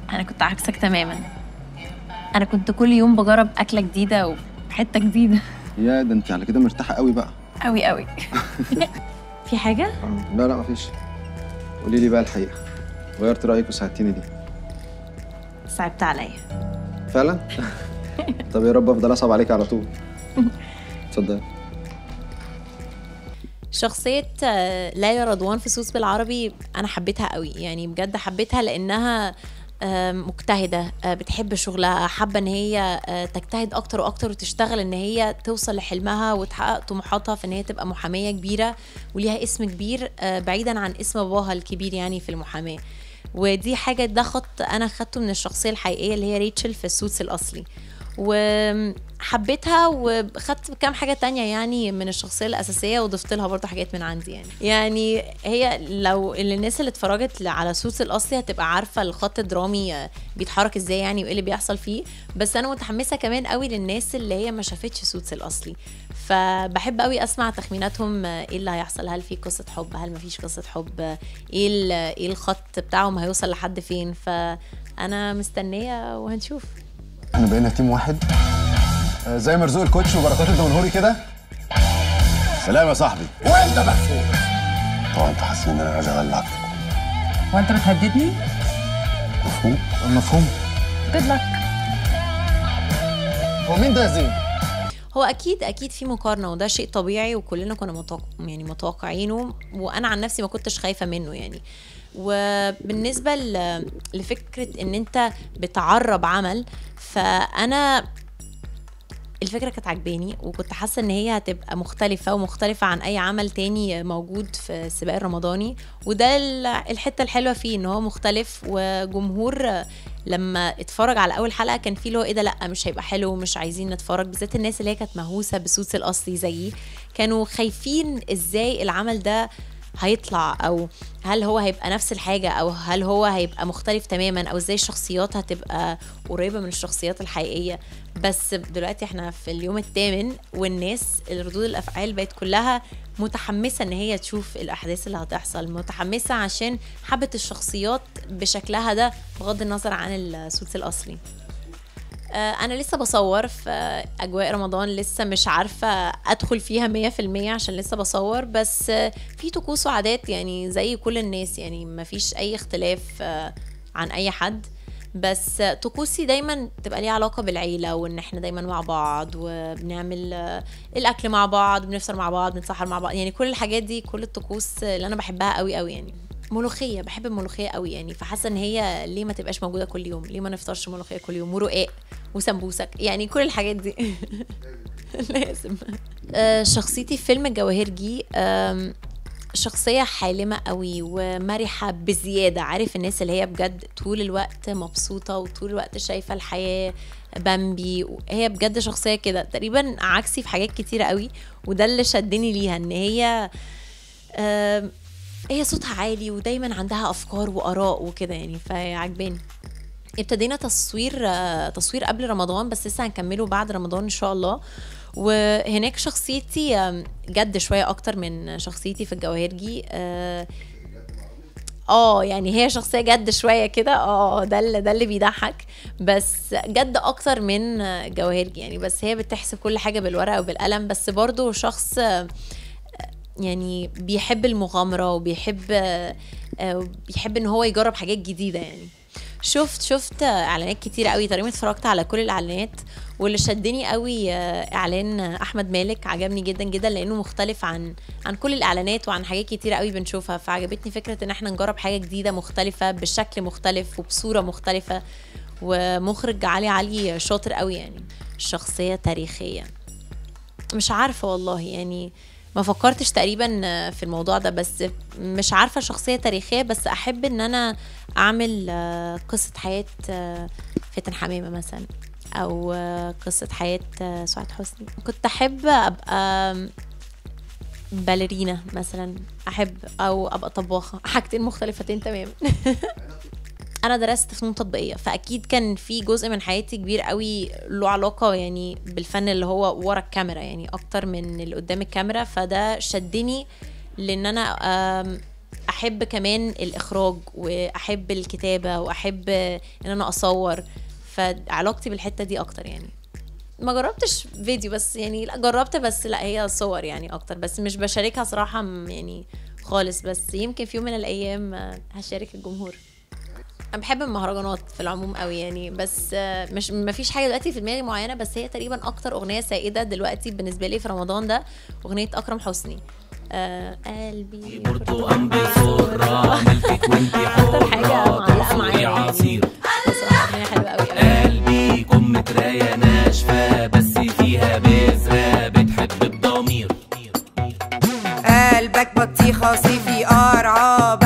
انا كنت عكسك تماما انا كنت كل يوم بجرب اكله جديده وحته جديده يا ده انت على كده مرتاحه قوي بقى قوي قوي في حاجه لا لا مفيش قولي لي بقى الحقيقه غيرت رايك وساعدتيني دي صعبت عليا فعلا طب يا رب افضل اصعب عليك على طول اتفضل شخصية آه، ليلى رضوان في سوس بالعربي أنا حبيتها قوي يعني بجد حبيتها لأنها آه، مجتهدة آه، بتحب شغلها حابة إن هي آه، تجتهد أكتر وأكتر وتشتغل إن هي توصل لحلمها وتحقق طموحاتها في إن هي تبقى محامية كبيرة وليها اسم كبير آه، بعيدا عن اسم باباها الكبير يعني في المحاماة ودي حاجة ده خط أنا خدته من الشخصية الحقيقية اللي هي ريتشل في السوتس الأصلي وحبيتها وخدت كام حاجة تانية يعني من الشخصية الأساسية وضفت لها برضه حاجات من عندي يعني يعني هي لو الناس اللي اتفرجت على سوتس الأصلي هتبقى عارفة الخط الدرامي آه، بيتحرك ازاي يعني وايه اللي بيحصل فيه بس أنا متحمسة كمان قوي للناس اللي هي ما شافتش سوتس الأصلي فبحب قوي أسمع تخميناتهم آه، ايه اللي هيحصل هل في قصة حب هل مفيش قصة حب آه، ايه ال- ايه الخط بتاعهم هيوصل لحد فين فأنا مستنية وهنشوف احنا بقينا تيم واحد آه، زي مرزوق الكوتش وبركات الدمنهوري كده سلام يا صاحبي وانت مفهوم طبعا انتوا حاسين ان انا عايز اولع فيكم وانت بتهددني؟ مفهوم مفهوم جود لك هو مين ده يا زين هو اكيد اكيد في مقارنه وده شيء طبيعي وكلنا كنا متوقع يعني متوقعينه وانا عن نفسي ما كنتش خايفه منه يعني وبالنسبه ل- لفكره ان انت بتعرب عمل فانا الفكره كانت عجباني وكنت حاسه ان هي هتبقى مختلفه ومختلفه عن اي عمل تاني موجود في السباق الرمضاني وده ال- الحته الحلوه فيه ان هو مختلف وجمهور لما اتفرج على اول حلقه كان في اللي هو ايه ده لا مش هيبقى حلو ومش عايزين نتفرج بالذات الناس اللي هي كانت مهووسه بسوس الاصلي زيي كانوا خايفين ازاي العمل ده هيطلع او هل هو هيبقى نفس الحاجه او هل هو هيبقى مختلف تماما او ازاي الشخصيات هتبقى قريبه من الشخصيات الحقيقيه بس دلوقتي احنا في اليوم الثامن والناس ردود الافعال بقت كلها متحمسه ان هي تشوف الاحداث اللي هتحصل متحمسه عشان حبت الشخصيات بشكلها ده بغض النظر عن الصوت الاصلي آه، انا لسه بصور في اجواء رمضان لسه مش عارفه ادخل فيها مية في المية عشان لسه بصور بس آه، في طقوس وعادات يعني زي كل الناس يعني مفيش اي اختلاف آه، عن اي حد بس آه، طقوسي دايما تبقى ليها علاقه بالعيله وان احنا دايما مع بعض وبنعمل آه، الاكل مع بعض بنفطر مع بعض بنسحر مع بعض يعني كل الحاجات دي كل الطقوس اللي انا بحبها قوي قوي يعني ملوخيه بحب الملوخيه قوي يعني فحاسه ان هي ليه ما تبقاش موجوده كل يوم ليه ما نفطرش ملوخيه كل يوم ورقاق وسمبوسك يعني كل الحاجات دي لازم آه، شخصيتي في فيلم الجواهرجي آم، شخصية حالمة قوي ومرحة بزيادة عارف الناس اللي هي بجد طول الوقت مبسوطة وطول الوقت شايفة الحياة بامبي هي بجد شخصية كده تقريبا عكسي في حاجات كتيرة قوي وده اللي شدني ليها ان هي آم، هي صوتها عالي ودايما عندها افكار واراء وكده يعني فعجباني ابتدينا تصوير آه، تصوير قبل رمضان بس لسه هنكمله بعد رمضان ان شاء الله وهناك شخصيتي آم، جد شويه اكتر من شخصيتي في الجواهرجي اه آه، يعني هي شخصيه جد شويه كده اه ده اللي ده اللي بيضحك بس جد اكتر من آه، جواهرجي يعني بس هي بتحسب كل حاجه بالورقه وبالقلم بس برضو شخص آه، يعني بيحب المغامرة وبيحب آه، آه، بيحب ان هو يجرب حاجات جديدة يعني شفت شفت آه، اعلانات كتير قوي تقريبا اتفرجت على كل الاعلانات واللي شدني قوي آه، اعلان آه، احمد مالك عجبني جدا جدا لانه مختلف عن عن كل الاعلانات وعن حاجات كتير قوي بنشوفها فعجبتني فكرة ان احنا نجرب حاجة جديدة مختلفة بشكل مختلف وبصورة مختلفة ومخرج علي علي شاطر قوي يعني شخصية تاريخية مش عارفة والله يعني ما فكرتش تقريبا في الموضوع ده بس مش عارفة شخصية تاريخية بس أحب إن أنا أعمل آه، قصة حياة آه، فاتن حمامة مثلا أو آه، قصة حياة آه، سعاد حسني كنت أحب أبقى باليرينا مثلا أحب أو أبقى طباخة حاجتين مختلفتين تماما انا درست فنون تطبيقيه فاكيد كان في جزء من حياتي كبير قوي له علاقه يعني بالفن اللي هو ورا الكاميرا يعني اكتر من اللي قدام الكاميرا فده شدني لان انا آم، احب كمان الاخراج واحب الكتابه واحب ان انا اصور فعلاقتي بالحته دي اكتر يعني ما جربتش فيديو بس يعني لا جربت بس لا هي صور يعني اكتر بس مش بشاركها صراحه م- يعني خالص بس يمكن في يوم من الايام آه، هشارك الجمهور انا بحب المهرجانات في العموم قوي يعني بس آه، مش ما فيش حاجه دلوقتي في دماغي معينه بس هي تقريبا اكتر اغنيه سائده دلوقتي بالنسبه لي في رمضان ده اغنيه اكرم حسني آه قلبي برتقان بسرعة ملكك وانتي اكتر حاجه حرة معلقه معايا تعصري يعني. عصير بصراحه اغنيه حلوه قوي قوي قلبي كم مراية ناشفة بس فيها بذرة بتحب بضمير قلبك بطيخة صيفي قرعة